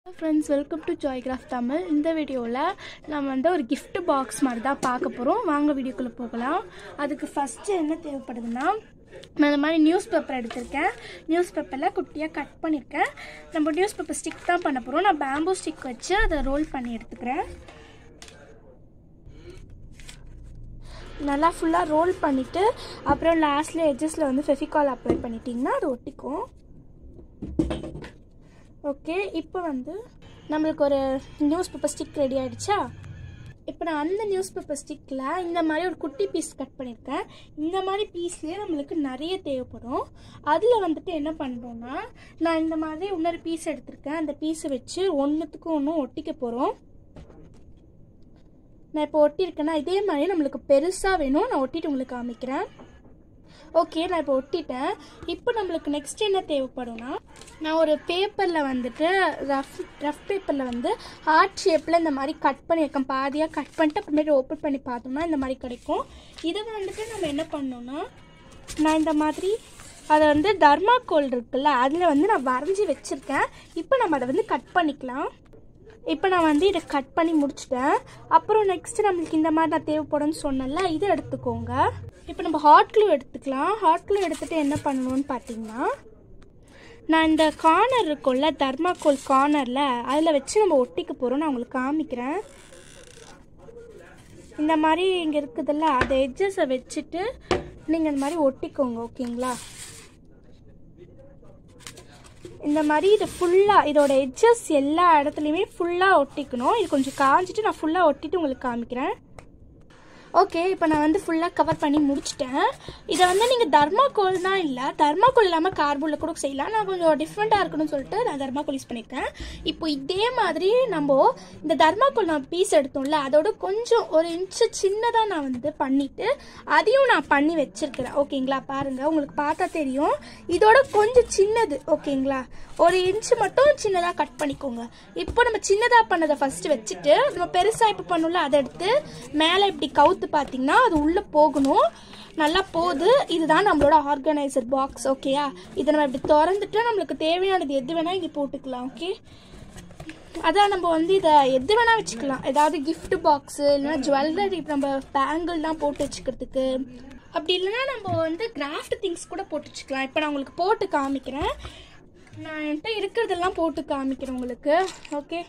friends welcome to Joycraft Tamil இந்த வீடியோவில் நம்ம வந்து ஒரு gift பாக்ஸ் மாதிரி தான் பார்க்க போகிறோம் வாங்க வீடியோக்குள்ளே போகலாம் அதுக்கு ஃபஸ்ட்டு என்ன தேவைப்படுதுன்னா நான் இந்த மாதிரி நியூஸ் பேப்பர் எடுத்திருக்கேன் நியூஸ் பேப்பரில் குட்டியாக கட் பண்ணியிருக்கேன் நம்ம நியூஸ் பேப்பர் ஸ்டிக் தான் பண்ண போகிறோம் நான் பேம்பூ ஸ்டிக் வச்சு அதை ரோல் பண்ணி எடுத்துக்கிறேன் நல்லா ஃபுல்லாக ரோல் பண்ணிவிட்டு அப்புறம் லாஸ்ட்டில் எட்ஜஸில் வந்து ஃபெஃபிகால் அப்ளை பண்ணிட்டீங்கன்னா அது ஒட்டிக்கும் ஓகே இப்போ வந்து நம்மளுக்கு ஒரு நியூஸ் பேப்பர் ஸ்டிக் ரெடி ஆயிடுச்சா இப்போ நான் அந்த நியூஸ் பேப்பர் ஸ்டிக்கில் இந்த மாதிரி ஒரு குட்டி பீஸ் கட் பண்ணியிருக்கேன் இந்த மாதிரி பீஸ்லேயே நம்மளுக்கு நிறைய தேவைப்படும் அதில் வந்துட்டு என்ன பண்ணுறோன்னா நான் இந்த மாதிரி இன்னொரு பீஸ் எடுத்திருக்கேன் அந்த பீஸை வச்சு ஒன்றுத்துக்கும் ஒன்றும் ஒட்டிக்க போகிறோம் நான் இப்போ ஒட்டியிருக்கேன்னா இதே மாதிரி நம்மளுக்கு பெருசாக வேணும் நான் ஒட்டிட்டு உங்களுக்கு காமிக்கிறேன் ஓகே நான் இப்போ ஒட்டிட்டேன் இப்போ நம்மளுக்கு நெக்ஸ்ட் என்ன தேவைப்படும்னா நான் ஒரு பேப்பரில் வந்துட்டு ரஃப் ரஃப் பேப்பரில் வந்து ஹார்ட் ஷேப்பில் இந்த மாதிரி கட் பண்ணியிருக்கேன் பாதியாக கட் பண்ணிட்டு அப்புறமேட்டு ஓப்பன் பண்ணி பார்த்தோம்னா இந்த மாதிரி கிடைக்கும் இதை வந்துட்டு நம்ம என்ன பண்ணோம்னா நான் இந்த மாதிரி அதை வந்து தர்மாக்கோல் இருக்குல்ல அதில் வந்து நான் வரைஞ்சி வச்சுருக்கேன் இப்போ நம்ம அதை வந்து கட் பண்ணிக்கலாம் இப்போ நான் வந்து இதை கட் பண்ணி முடிச்சிட்டேன் அப்புறம் நெக்ஸ்ட் நம்மளுக்கு இந்த மாதிரி நான் தேவைப்படும்னு சொன்னேன்ல இதை எடுத்துக்கோங்க இப்போ நம்ம ஹாட் க்ளூ எடுத்துக்கலாம் ஹாட் க்ளூ எடுத்துகிட்டு என்ன பண்ணணும்னு பார்த்தீங்கன்னா நான் இந்த கார்னர் இருக்கும்ல தர்மாக்கோல் கார்னரில் அதில் வச்சு நம்ம ஒட்டிக்க போகிறோம் நான் உங்களுக்கு காமிக்கிறேன் இந்த மாதிரி இங்கே இருக்குதுல்ல அதை எட்ஜஸை வச்சுட்டு நீங்கள் இந்த மாதிரி ஒட்டிக்கோங்க ஓகேங்களா இந்த மாதிரி இது ஃபுல்லாக இதோட எட்ஜஸ் எல்லா இடத்துலையுமே ஃபுல்லாக ஒட்டிக்கணும் இது கொஞ்சம் காஞ்சிட்டு நான் ஃபுல்லாக ஒட்டிட்டு உங்களுக்கு காமிக்கிறேன் ஓகே இப்போ நான் வந்து ஃபுல்லாக கவர் பண்ணி முடிச்சிட்டேன் இதை வந்து நீங்கள் தர்மாக்கோல் தான் இல்லை தர்மாக்கோல் இல்லாமல் கார்போர்டில் கூட செய்யலாம் நான் கொஞ்சம் டிஃப்ரெண்ட்டாக இருக்கணும்னு சொல்லிட்டு நான் தர்மாக்கோல் யூஸ் பண்ணியிருக்கேன் இப்போ இதே மாதிரி நம்ம இந்த தர்மாக்கோல் நான் பீஸ் எடுத்தோம்ல அதோட கொஞ்சம் ஒரு இன்ச்சு சின்னதாக நான் வந்து பண்ணிவிட்டு அதையும் நான் பண்ணி வச்சுருக்கிறேன் ஓகேங்களா பாருங்கள் உங்களுக்கு பார்த்தா தெரியும் இதோட கொஞ்சம் சின்னது ஓகேங்களா ஒரு இன்ச்சு மட்டும் சின்னதாக கட் பண்ணிக்கோங்க இப்போ நம்ம சின்னதாக பண்ணதை ஃபஸ்ட்டு வச்சுட்டு நம்ம பெருசாக இப்போ பண்ணோம்ல அதை எடுத்து மேலே இப்படி கவுத்து பார்த்தீங்கன்னா அது உள்ளே போகணும் நல்லா போகுது இதுதான் நம்மளோட ஆர்கனைசர் பாக்ஸ் ஓகேயா இதை நம்ம இப்படி திறந்துட்டு நம்மளுக்கு தேவையானது எது வேணால் இங்கே போட்டுக்கலாம் ஓகே அதான் நம்ம வந்து இதை எது வேணால் வச்சுக்கலாம் ஏதாவது gift பாக்ஸு இல்லைன்னா ஜுவல்லரி நம்ம பேங்கிள்லாம் போட்டு வச்சுக்கிறதுக்கு அப்படி இல்லைன்னா நம்ம வந்து கிராஃப்ட் திங்ஸ் கூட போட்டு வச்சுக்கலாம் இப்போ நான் உங்களுக்கு போட்டு காமிக்கிறேன் நான் என்கிட்ட இருக்கிறதெல்லாம் போட்டு காமிக்கிறேன் உங்களுக்கு ஓகே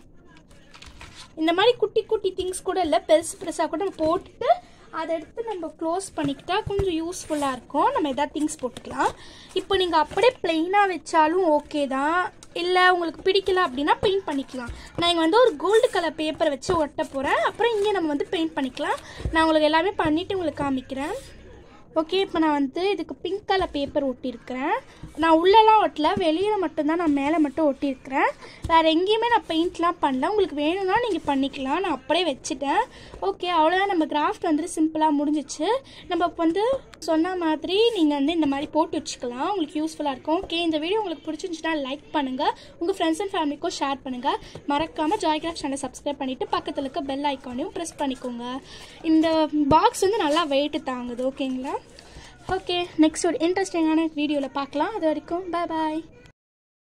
இந்த மாதிரி குட்டி குட்டி திங்ஸ் கூட இல்லை பெருசு பெருசாக கூட நம்ம போட்டுட்டு அதை எடுத்து நம்ம க்ளோஸ் பண்ணிக்கிட்டா கொஞ்சம் யூஸ்ஃபுல்லாக இருக்கும் நம்ம எதாவது திங்ஸ் போட்டுக்கலாம் இப்போ நீங்கள் அப்படியே ப்ளெயினாக வச்சாலும் ஓகே தான் இல்லை உங்களுக்கு பிடிக்கல அப்படின்னா பெயிண்ட் பண்ணிக்கலாம் நான் இங்கே வந்து ஒரு கோல்டு கலர் பேப்பரை வச்சு ஒட்ட போகிறேன் அப்புறம் இங்கே நம்ம வந்து பெயிண்ட் பண்ணிக்கலாம் நான் உங்களுக்கு எல்லாமே பண்ணிவிட்டு உங்களுக்கு காமிக்கிறேன் ஓகே இப்போ நான் வந்து இதுக்கு பிங்க் கலர் பேப்பர் ஒட்டியிருக்கிறேன் நான் உள்ளெல்லாம் ஒட்டல வெளியில் மட்டும்தான் நான் மேலே மட்டும் ஒட்டியிருக்கிறேன் வேறு எங்கேயுமே நான் பெயிண்ட்லாம் பண்ணல உங்களுக்கு வேணும்னா நீங்கள் பண்ணிக்கலாம் நான் அப்படியே வச்சுட்டேன் ஓகே அவ்வளோதான் நம்ம கிராஃப்ட் வந்துட்டு சிம்பிளாக முடிஞ்சிச்சு நம்ம இப்போ வந்து சொன்ன மாதிரி நீங்கள் வந்து இந்த மாதிரி போட்டு வச்சுக்கலாம் உங்களுக்கு யூஸ்ஃபுல்லாக இருக்கும் ஓகே இந்த வீடியோ உங்களுக்கு பிடிச்சிருந்துச்சுன்னா லைக் பண்ணுங்கள் உங்கள் ஃப்ரெண்ட்ஸ் அண்ட் ஃபேமிலிக்கும் ஷேர் பண்ணுங்கள் மறக்காமல் ஜாய் கிராஃப்ட் சேனல் சப்ஸ்கிரைப் பண்ணிவிட்டு பக்கத்தில் இருக்க பெல் ஐக்கானையும் ப்ரெஸ் பண்ணிக்கோங்க இந்த பாக்ஸ் வந்து நல்லா வெயிட்டு தாங்குது ஓகேங்களா ஓகே நெக்ஸ்ட் ஒரு இன்ட்ரெஸ்டிங்கான வீடியோவில் பார்க்கலாம் அது வரைக்கும் பாய் பாய்